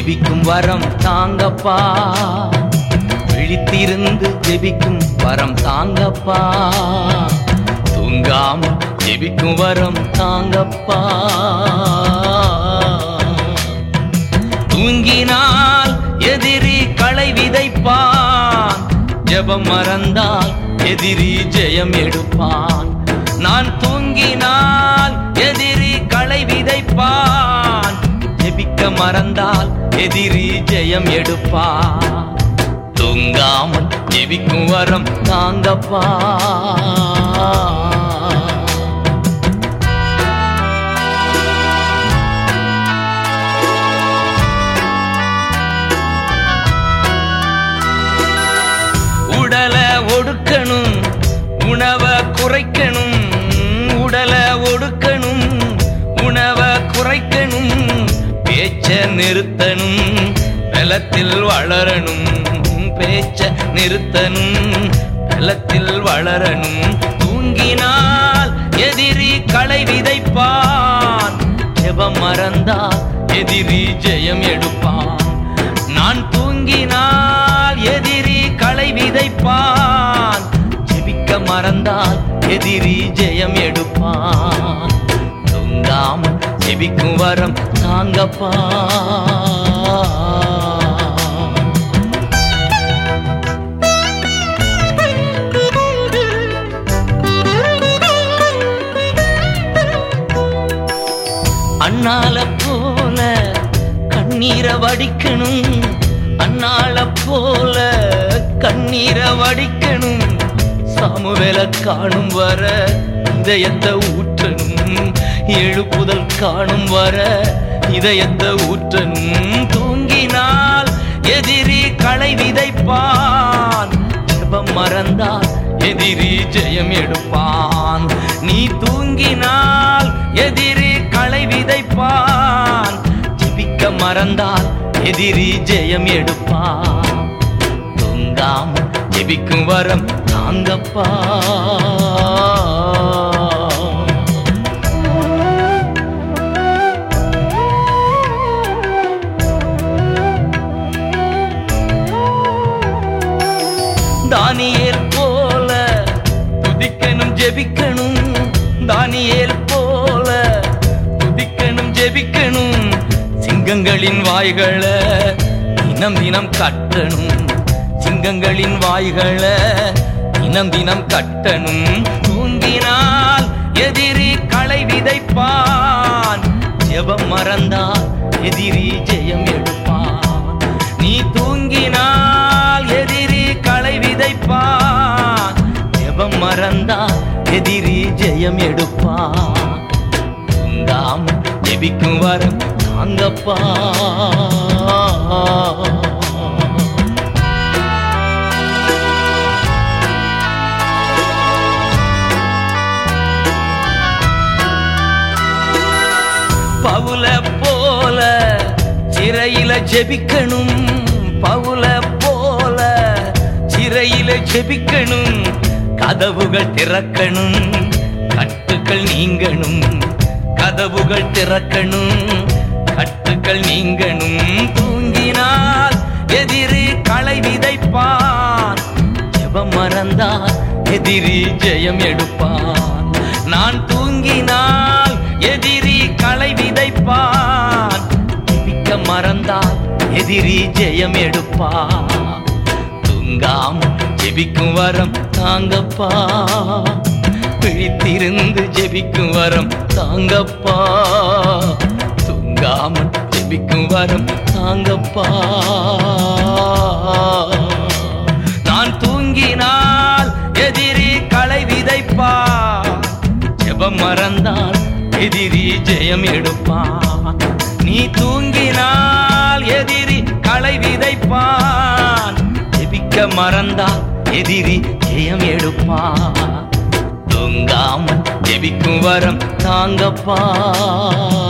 ஜெபிக்கும் வரம் தாங்கப்பா விழித்திருந்து ஜெபிக்கும் வரம் தாங்கப்பா தூங்காம ஜெபிக்கும் வரம் தாங்கப்பா தூங்கினால் எதிரி களை விதைப்பான் ஜெபம் மறந்தால் எதிரி ஜெயம் எடுப்பான் நான் தூங்கினால் எதிரி களை விதைப்பான் ஜெபிக்க மறந்தால் எதிரி ஜெயம் எடுப்பான் தூங்காமல் ஜெபிக்கும் வரம் தாங்கப்பா உடலை ஒடுக்கணும் உணவை குறைக்கணும் உடலை ஒடுக்கணும் உணவை குறைக்கணும் பேச்ச நிறுத்தணும் பலத்தில் வளரணும் பேச்ச நிறுத்தணும் பலத்தில் வளரணும் தூங்கினால் எதிரி களை விதைப்பான் ஜெபம் மறந்தால் எதிரி ஜெயம் எடுப்பான் நான் தூங்கினால் எதிரி களை விதைப்பான் ஜெபிக்க மறந்தால் எதிரி ஜெயம் எடுப்பான் தூங்காமல் ஜெபிக்கும் வரம் தாங்கப்பா அண்ணால போல கண்ணீரை வடிக்கணும் அண்ணால போல கண்ணீரை வடிக்கணும் சாமுவேல காணும் வர இதயத்தை ஊற்றணும் எழுப்புதல் காணும் வர இதயத்தை ஊற்றணும் தூங்கினால் எதிரி களை விதைப்பான் ஜெபம் மறந்தால் எதிரி ஜெயம் எடுப்பான் நீ தூங்கினால் எதிரி களை விதைப்பான் ஜெபிக்க மறந்தால் எதிரி ஜெயம் எடுப்பான் தூங்காம ஜெபிக்கும் வரம் தாங்கப்பா தானியேல் போல துதிக்கணும் ஜெபிக்கணும் தானியேல் போல துதிக்கணும் ஜெபிக்கணும் சிங்கங்களின் வாய்களை தினம் தினம் கட்டணும் சிங்கங்களின் வாய்களை தினம் தினம் கட்டணும் தூங்கினால் எதிரி களை விதைப்பான் ஜெபம் மறந்தால் எதிரி ஜெயம் எடுப்பான் நீ தூங்கினால் எதிரி களை விதைப்பான் ஜெபம் மறந்தால் எதிரி ஜெயம் எடுப்பான் தூங்காம ஜெபிக்கும் வரம் தாங்கப்பா பவுல போல சிறையில ஜெபிக்கணும் பவுல போல சிறையில ஜெபிக்கணும் கதவுகள் திறக்கணும் கட்டுக்கள் நீங்கணும் கதவுகள் திறக்கணும் கட்டுக்கள் நீங்கணும் தூங்கினால் எதிரி களை விதைப்பான் ஜெபம் மறந்தால் எதிரி ஜெயம் எடுப்பான் நான் தூங்கினால் எதிரி களை விதைப்பான் ஜெபிக்க மறந்தால் எதிரி ஜெயம் எடுப்பான் தூங்காம ஜெபிக்கும் வரம் தாங்கப்பா விழித்திருந்து ஜெபிக்கும் வரம் தாங்கப்பா தூங்காமல் ஜெபிக்கும் வரம் தாங்கப்பா நான் தூங்கினால் எதிரி களை விதைப்பான் ஜெபம் மறந்தால் எதிரி ஜெயம் எடுப்பான் நீ தூங்கினால் எதிரி களை விதைப்பான் ஜெபிக்க மறந்தால் எதிரி ஜெயம் எடுப்பான் தூங்காமல் ஜெபிக்கும் வரம் தாங்கப்பா